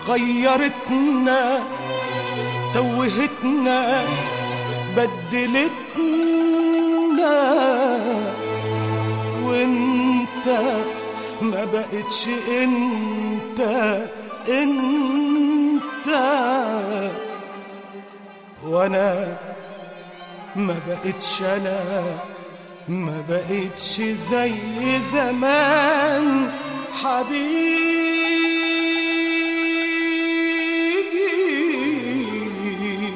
غيرتنا توهتنا بدلتنا وانت ما بقتش انت انت وانا ما بقتش انا ما بقتش زي زمان حبيبي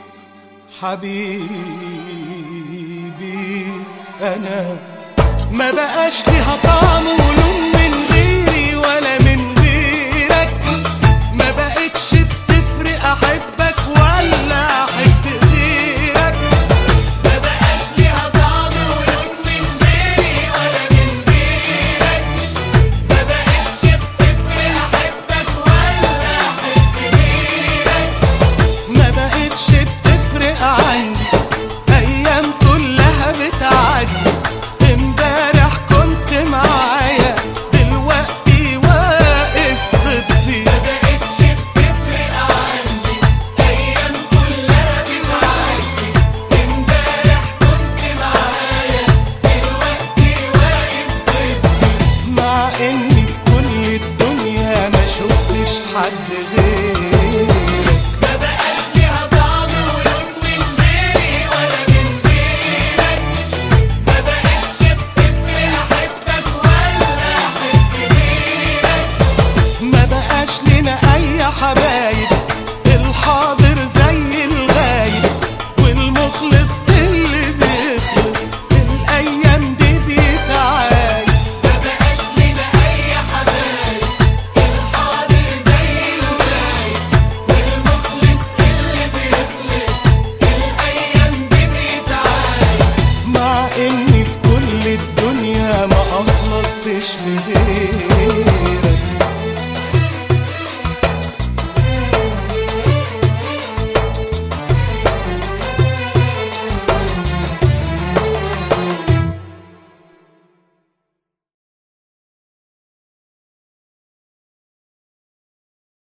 حبيبي انا ما بقاش ليها طعم ولون من غيري ولا من غيرك ما بقتش بتفرق احبك ولا احب غيرك ما بقاش ليها طعم ولون من غيري ولا من غيرك ما بقتش بتفرق احبك ولا احب غيرك ما بقتش بتفرق عندي ايام كلها بتعدي امبارح كنت معايا دلوقتي واقف ضدي ما بقتش بتفرق عندي ايام كلها بتعدي امبارح كنت معايا دلوقتي واقف ضدي مع اني في كل الدنيا ما شفتش حد غيرك ما بقاش ليها طعم ولون من غيري ولا من غيرك ما بقتش بتفرق احبك ولا احب غيرك ما بقاش لنا اي حبايب الحاضر زي الغايب والمخلص اللي بيخلص الايام دي بيتعايب ما بقاش لنا اي حبايب الحاضر زي الغايب والمخلص اللي بيخلص الايام دي بيتعايب مع ان